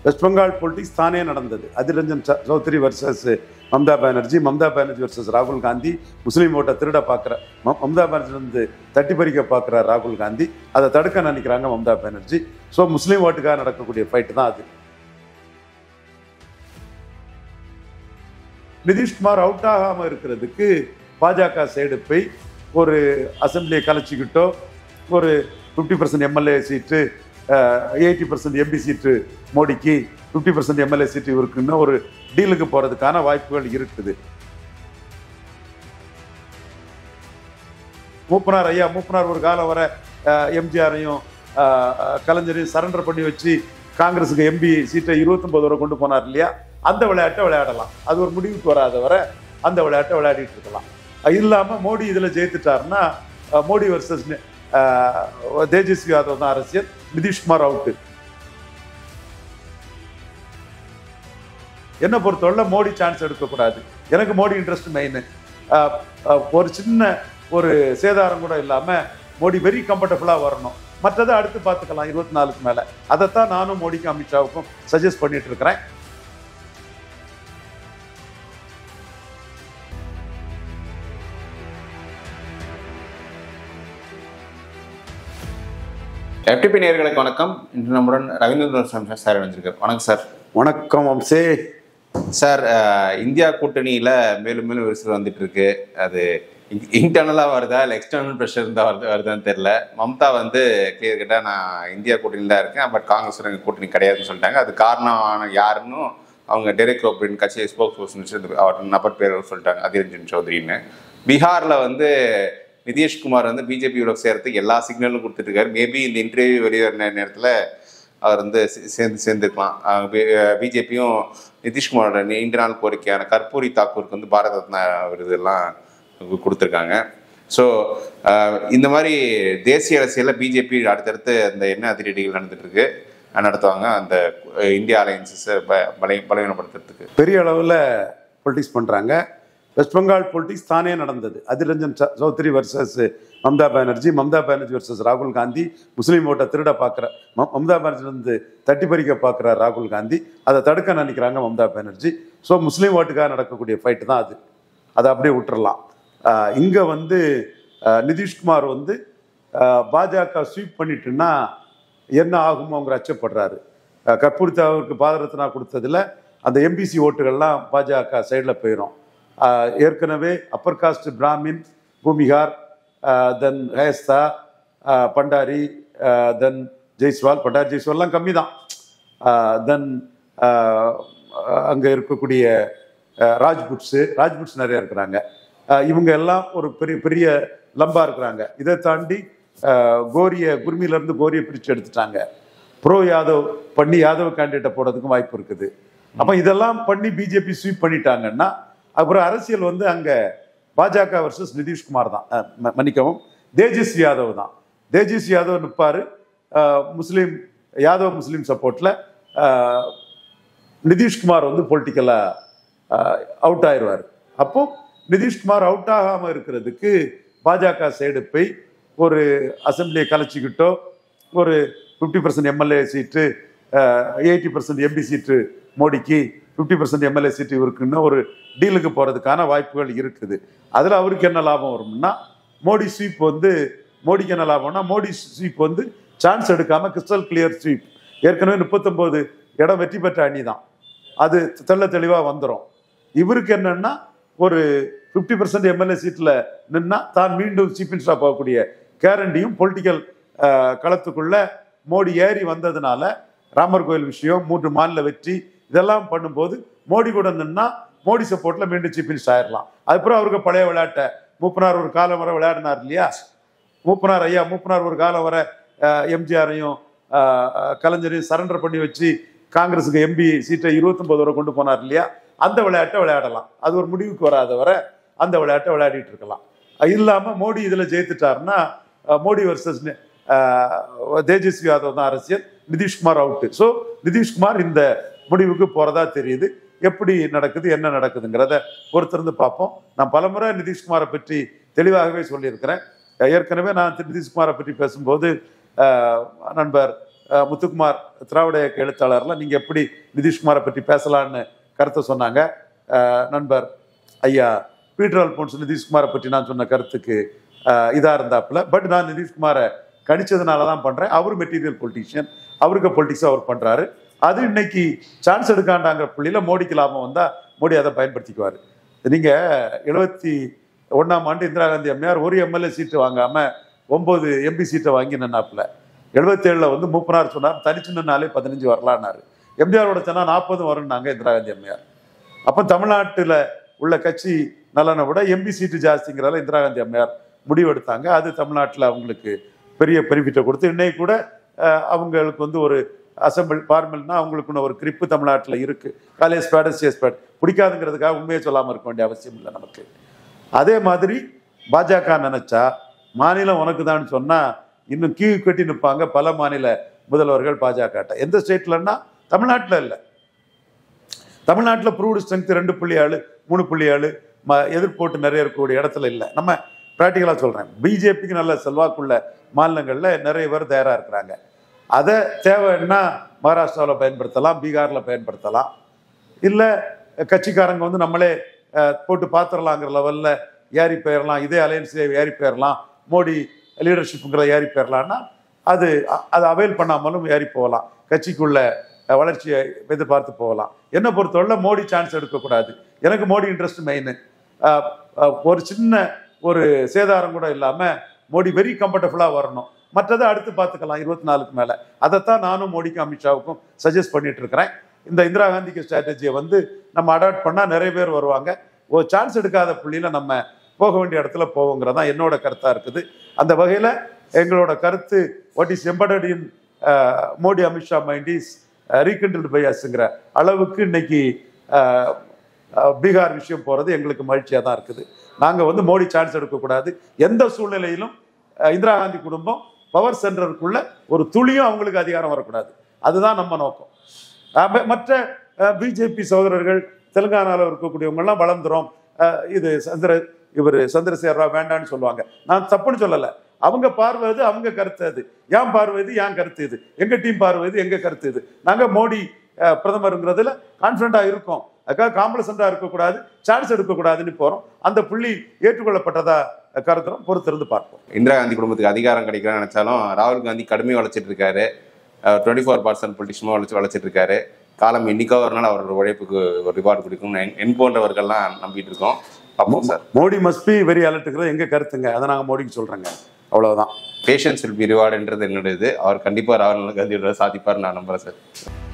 west Bengal politics தானே நடந்தது அதிர் ரஞ்சன் ச- சௌத்ரி வர்சஸ் மம்தா பானர்ஜி மம்தா பானர்ஜி வர்சஸ் ராகுல் காந்தி முஸ்லீம் ஓட்டை திருட பார்க்குற மம்தா பானர்ஜி வந்து தட்டி பறிக்க பார்க்குற ராகுல் காந்தி அதை தடுக்க நினைக்கிறாங்க மம்தா பானர்ஜி ஸோ முஸ்லீம் ஓட்டுக்காக நடக்கக்கூடிய ஃபைட்டு தான் அது நிதிஷ்குமார் அவுட் ஆகாமல் இருக்கிறதுக்கு பாஜக சைடு போய் ஒரு அசம்பிளியை கலைச்சிக்கிட்டோ ஒரு fifty percent MLA seat eighty percent MP seat மோடிக்கு ஃபிஃப்டி பர்சன்ட் எம்எல்ஏ சீட்டு இருக்குன்னு ஒரு டீலுக்கு போகிறதுக்கான வாய்ப்புகள் இருக்குது மூப்பனார் ஐயா மூப்பனார் ஒரு காலம் வர எம்ஜிஆரையும் கலைஞரையும் சரண்டர் பண்ணி வச்சு காங்கிரஸுக்கு எம்பி சீட்டை இருபத்தொன்பது வரை கொண்டு போனார் இல்லையா அந்த விளையாட்டை விளையாடலாம் அது ஒரு முடிவுக்கு வராத வரை அந்த விளையாட்டை விளையாடிட்டு இருக்கலாம் அது இல்லாம மோடி இதுல ஜெயித்துட்டாருன்னா அஹ், மோடி வர்சஸ் தேஜஸ்வி யாதவ் தான் அரசியல் நிதிஷ்குமார் அவுட்டு என்னை பொறுத்தவரை மோடி சான்ஸ் எடுக்கக்கூடாது எனக்கு மோடி இன்ட்ரெஸ்ட் மெயின் ஒரு சின்ன ஒரு சேதாரம் கூட இல்லாம மோடி வெரி கம்ஃபர்டபுளா வரணும் மற்றதை அடுத்து பார்த்துக்கலாம் இருபத்தி நாலுக்கு மேல அதைத்தான் நானும் மோடிக்கும் அமித்ஷாவுக்கும் சஜஸ்ட் பண்ணிட்டு இருக்கிறேன் எஃப்டிபி நேயர்களுக்கு வணக்கம் இன்று நம்முடன் ரவீந்திரன் சாமி சார் இணைஞ்சிருக்கார் வணக்கம் சார் வணக்கம் வம்சே சார் அஹ், இந்தியா கூட்டணியில மேலும் மேலும் விரிசல் வந்துட்டு இருக்கு அது இன்டர்னலா வருதா இல்லை எக்ஸ்டர்னல் ப்ரெஷர் இருந்தா வருது வருதான்னு தெரியல மம்தா வந்து கிளியர் கேட்டா நான் இந்தியா கூட்டணியில் தான் இருக்கேன் பட் காங்கிரஸ் எங்க கூட்டணி கிடையாதுன்னு சொல்லிட்டாங்க அது காரணம் யாருன்னு அவங்க டெரெக் ஓப்ரின் கட்சி ஸ்போக்ஸ் பர்சன் அவர் நபர் பேர் சொல்லிட்டாங்க அதிரஞ்சன் சௌத்ரின்னு பீகார்ல வந்து நிதிஷ்குமார் வந்து பிஜேபியோட சேர்றதுக்கு எல்லா சிக்னலும் கொடுத்துட்டு இருக்காரு மேபி இந்த இன்டர்வியூ வெளியேற நேரத்தில் அவர் வந்து சே- சேர்ந்து சேர்ந்துருக்கலாம் பிஜேபியும் நிதிஷ்குமாரோட நீண்ட நாள் கோரிக்கையான கற்பூரி தாக்கூருக்கு வந்து பாரத ரத்னா விருதெல்லாம் கு- கொடுத்துருக்காங்க ஸோ இந்த மாதிரி தேசிய அரசியலில் பிஜேபி அடுத்தடுத்து அந்த என்ன அதிரடிகள் நடந்துட்டு இருக்கு அஹ் நடத்துவாங்க அந்த அஹ், இந்தியா அலையன்சஸை பல பலவீனப்படுத்துறதுக்கு பெரிய அளவில் பொலிட்டிக்ஸ் பண்ணுறாங்க வெஸ்ட் பெங்கால் பொலிட்டிக்ஸ் தானே நடந்தது அதிர் ரஞ்சன் ச- சௌத்ரி வர்சஸ் மம்தா பானர்ஜி மம்தா பானர்ஜி வர்சஸ் ராகுல் காந்தி முஸ்லீம் ஓட்டை திருட பார்க்குற மம்தா பானர்ஜி வந்து தட்டி பறிக்க பார்க்குற ராகுல் காந்தி அதை தடுக்க நினைக்கிறாங்க மம்தா பானர்ஜி ஸோ முஸ்லீம் ஓட்டுக்காக நடக்கக்கூடிய ஃபைட்டு தான் அது அதை அப்படியே விட்டுறலாம் இங்கே வந்து ஆஹ், நிதிஷ்குமார் வந்து ஆஹ், பாஜக ஸ்வீப் பண்ணிட்டுன்னா என்ன ஆகுமோங்கிற அச்சப்படுறாரு ஆஹ், கற்பூரி தாவருக்கு பாதரத்னா கொடுத்ததுல அந்த எம்பிசி ஓட்டுகள்லாம் பாஜக சைடில் போயிடும் ஆஹ், ஏற்கனவே upper caste Brahmin Bhumihar then ஹேஸ்தா பண்டாரி தென் ஜெய்ஸ்வால் பண்டாரி ஜெய்ஸ்வால்லாம் கம்மி தான் தென் அங்கே இருக்கக்கூடிய ஆஹ், ராஜ்புட்ஸு ராஜ்புட்ஸ் நிறைய இருக்கிறாங்க ஆஹ், இவங்க எல்லாம் ஒரு பெரிய பெரிய லம்பா இருக்கிறாங்க இதை தாண்டி ஆஹ், கோரிய குர்மில இருந்து கோரியை பிரித்து எடுத்துட்டாங்க ப்ரோ யாதவ் பண்ணி யாதவ் கேண்டிடேட்டை போடுறதுக்கும் வாய்ப்பு இருக்குது அப்போ இதெல்லாம் பண்ணி பிஜேபி ஸ்வீப் பண்ணிட்டாங்கன்னா அப்புறம் அரசியல் வந்து அங்கே பாஜக வர்சஸ் நிதிஷ்குமார் தான் அஹ், ம- மன்னிக்கவும் தேஜஸ்வி யாதவ் தான் தேஜஸ்வி யாதவ் நிற்பாரு முஸ்லீம் யாதவ் முஸ்லீம் சப்போர்ட்டில் நிதிஷ்குமார் வந்து பொலிட்டிக்கலாக அவுட் ஆயிடுவார் அப்போ நிதிஷ்குமார் அவுட் ஆகாமல் இருக்கிறதுக்கு பாஜக சைடு போய் ஒரு அசம்பிளியை கலைச்சிக்கிட்டோ ஒரு fifty percent MLA seat eighty percent MP seat மோடிக்கு ஃபிஃப்டி பர்சன்ட் எம்எல்ஏ சீட்டு இருக்குன்னு ஒரு டீலுக்கு போகிறதுக்கான வாய்ப்புகள் இருக்குது அதில் அவருக்கு என்ன லாபம் வரும்னா மோடி ஸ்வீப் வந்து மோடிக்கு என்ன லாபம்னா மோடி ஸ்வீப் வந்து சான்ஸ் எடுக்காமல் கிறிஸ்டல் கிளியர் ஸ்வீப் ஏற்கனவே முப்பத்தொம்போது இடம் வெற்றி பெற்ற அணி தான் அது தெள்ள தெளிவாக வந்துடும் இவருக்கு என்னன்னா ஒரு ஃபிஃப்டி பர்சன்ட் எம்எல்ஏ சீட்டில் நின்னா தான் மீண்டும் சீஃப் மினிஸ்டராக போகக்கூடிய கேரண்டியும் பொலிட்டிக்கல் களத்துக்குள்ள மோடி ஏறி வந்ததுனால ராமர் கோயில் விஷயம் மூன்று மாநில வெற்றி இதெல்லாம் பண்ணும்போது மோடி கூட நின்னா மோடி சப்போர்ட்ல மீண்டும் சீஃப் மினிஸ்டர் ஆயிடலாம் அதுக்கப்புறம் அவருக்கு பழைய விளையாட்டை மூப்பனார் ஒரு காலம் வரை விளையாடினார் இல்லையா மூப்பனார் ஐயா மூப்பனார் ஒரு காலம் வர எம்ஜிஆரையும் கலைஞரையும் சரண்டர் பண்ணி வச்சு காங்கிரஸுக்கு எம்பி சீட்டை இருபத்தொன்பது வரை கொண்டு போனார் இல்லையா அந்த விளையாட்டை விளையாடலாம் அது ஒரு முடிவுக்கு வராத வரை அந்த விளையாட்டை விளையாடிட்டு இருக்கலாம் அது இல்லாம மோடி இதுல ஜெயித்துட்டாருன்னா அஹ், மோடி வர்சஸ் தேஜஸ்வி யாதவ் தான் அரசியல் நிதிஷ்குமார் அவுட்டு ஸோ நிதிஷ்குமார் இந்த முடிவுக்கு போறதா தெரியுது எப்படி நடக்குது என்ன நடக்குதுங்கிறத பொறுத்திருந்து பார்ப்போம் நான் பலமுறை நிதிஷ்குமாரை பற்றி தெளிவாகவே சொல்லியிருக்கிறேன் ஏற்கனவே நான் திரு நிதிஷ்குமாரை பற்றி பேசும்போது அஹ், நண்பர் அஹ், முத்துக்குமார் திராவிட இயக்க எழுத்தாளர்லாம் நீங்கள் எப்படி நிதிஷ்குமாரை பற்றி பேசலான்னு கருத்தை சொன்னாங்க அஹ், நண்பர் ஐயா பீட்டர் அல்போன்ஸ் நிதிஷ்குமாரை பற்றி நான் சொன்ன கருத்துக்கு இதாக இருந்தாப்புல பட் நான் நிதிஷ்குமாரை கணிச்சதுனால தான் பண்ணுறேன் அவர் மெட்டீரியல் பொலிட்டீஷியன் அவருக்கு பொலிட்டிக்ஸ் அவர் பண்ணுறாரு அது இன்னைக்கு சான்ஸ் எடுக்காண்டாங்கிற புள்ளியில் மோடிக்கு லாபம் வந்தால் மோடி அதை பயன்படுத்திக்குவார் நீங்கள் எழுபத்தி ஒன்றாம் ஆண்டு இந்திரா காந்தி அம்மையார் ஒரு எம்எல்ஏ சீட்டு வாங்காமல் ஒம்பது எம்பி சீட்டை வாங்கி நின்னாப்புல எழுபத்தேழில் வந்து மூப்பனார் சொன்னார் தனிச்சு நின்னாலே பதினஞ்சு வரலான்னாரு எம்ஜிஆரோட சொன்னா நாற்பதும் வரும்னாங்க இந்திரா காந்தி அம்மையார் அப்போ தமிழ்நாட்டில் உள்ள கட்சி நலனை விட எம்பி சீட்டு ஜாஸ்திங்கிறதால இந்திரா காந்தி அம்மையார் முடிவெடுத்தாங்க அது தமிழ்நாட்டில் அவங்களுக்கு பெரிய பெனிஃபிட்டை கொடுத்து இன்னைக்கு கூட அஹ், அவங்களுக்கு வந்து ஒரு அசம்பிள் பார்மல்னா அவங்களுக்குன்னு ஒரு கிரிப்பு தமிழ்நாட்டில் இருக்கு காலேஜ் பேட் சிஎஸ் பேட் பிடிக்காதுங்கிறதுக்காக உண்மையை சொல்லாமல் இருக்க வேண்டிய அவசியம் இல்லை நமக்கு அதே மாதிரி பாஜக நினைச்சா மாநிலம் உனக்கு தான் சொன்னா இன்னும் கீழ் கட்டி நிற்பாங்க பல மாநில முதல்வர்கள் பாஜக எந்த ஸ்டேட்லன்னா தமிழ்நாட்டில் இல்லை தமிழ்நாட்டில் ப்ரூவ்டு ஸ்ட்ரென்த் ரெண்டு புள்ளி ஏழு மூணு புள்ளி ஏழு ம எதிர்ப்போட்டு நிறைய இருக்கக்கூடிய இடத்துல இல்லை நம்ம ப்ராக்டிக்கலாக சொல்கிறேன் பிஜேபிக்கு நல்ல செல்வாக்குள்ள மாநிலங்களில் நிறைய பேர் தயாராக இருக்கிறாங்க அதை தேவைன்னா மகாராஷ்டிராவில் பயன்படுத்தலாம் பீகாரில் பயன்படுத்தலாம் இல்லை கட்சிக்காரங்க வந்து நம்மளே அஹ், போட்டு பார்த்துடலாங்கிற லெவலில் ஏறி போயிடலாம் இதே அலையன்ஸே ஏறி போயிடலாம் மோடி லீடர்ஷிப்புங்கிற ஏறி போயிடலான்னா அது அ- அதை அவைல் பண்ணாமலும் ஏறி போகலாம் கட்சிக்குள்ள அஹ், வளர்ச்சியை எதிர்பார்த்து போகலாம் என்னை பொறுத்தவரை மோடி சான்ஸ் எடுக்கக்கூடாது எனக்கு மோடி இன்ட்ரெஸ்ட் மெயின் ஒரு சின்ன ஒரு சேதாரம் கூட இல்லாமல் மோடி வெரி கம்ஃபர்டபுளாக வரணும் மற்றதை அடுத்து பார்த்துக்கலாம் இருபத்தி நாலுக்கு மேலே அதைத்தான் நானும் மோடிக்கும் அமித்ஷாவுக்கும் சஜஸ்ட் பண்ணிட்டு இருக்கிறேன் இந்த இந்திரா காந்திக்கு ஸ்ட்ராட்டஜியை வந்து நம்ம அடாப்ட் பண்ணால் நிறைய பேர் வருவாங்க ஒரு சான்ஸ் எடுக்காத புள்ளியில் நம்ம போக வேண்டிய இடத்துல போவோங்கிறதான் என்னோட கருத்தாக இருக்குது அந்த வகையில் எங்களோட கருத்து what is embedded in Modi Amit Shah mind is rekindled by அஸ்ங்கிற அளவுக்கு இன்னைக்கு அஹ், அஹ், பீகார் விஷயம் போகிறது எங்களுக்கு மகிழ்ச்சியாக தான் இருக்குது நாங்கள் வந்து மோடி சான்ஸ் எடுக்கக்கூடாது எந்த சூழ்நிலையிலும் அஹ், இந்திரா காந்தி குடும்பம் பவர் சென்டருக்குள்ள ஒரு துளியும் அவங்களுக்கு அதிகாரம் வரக்கூடாது அதுதான் நம்ம நோக்கம் அஹ் மற்ற பிஜேபி சகோதரர்கள் தெலுங்கானாவில் இருக்கக்கூடியவங்கெல்லாம் வளர்ந்துரும் அஹ் இது சந்திர இவர் சந்திரசேகர ராவ் வேண்டான்னு சொல்லுவாங்க நான் தப்புன்னு சொல்லலை அவங்க பார்வை இது அவங்க கருத்து அது ஏன் பார்வை இது ஏன் கருத்து இது எங்க டீம் பார்வை இது எங்க கருத்து இது நாங்க மோடி அஹ், பிரதமருங்கிறதுல கான்ஃபிடண்டா இருக்கோம் அதுக்காக காம்ப்ளசண்டா இருக்கக்கூடாது சான்ஸ் எடுக்கக்கூடாதுன்னு போறோம் அந்த புள்ளி ஏற்றுக்கொள்ளப்பட்டதா கருத்துறோம் பொறுத்திருந்து பார்ப்போம் இந்திரா காந்தி குடும்பத்துக்கு அதிகாரம் கிடைக்கணும்னு நினைச்சாலும் ராகுல் காந்தி கடுமையாக வளைச்சிட்டு இருக்காரு டுவெண்ட்டி ஃபோர் பர்சன்ட் பொலிட்டிஷமாக வளைச்சு வளைச்சிட்டு இருக்காரு காலம் இன்னைக்கோ ஒரு நாள் அவரோட உழைப்புக்கு ஒரு ரிவார்டு கொடுக்கும்னு என்- என் போன்றவர்கள்லாம் நம்பிட்டு இருக்கோம் பார்ப்போம் sir Modi must be very அலர்ட்டுங்கிறது எங்க கருத்துங்க அதை நாங்க மோடிக்கு சொல்றேங்க அவ்வளவுதான் பேஷன்ஸ் வில் பி ரிவார்டுன்றது என்னோட இது அவர் கண்டிப்பாக ராகுல் காந்தியோட சாதிப்பார் நான் நம்புறேன் சார்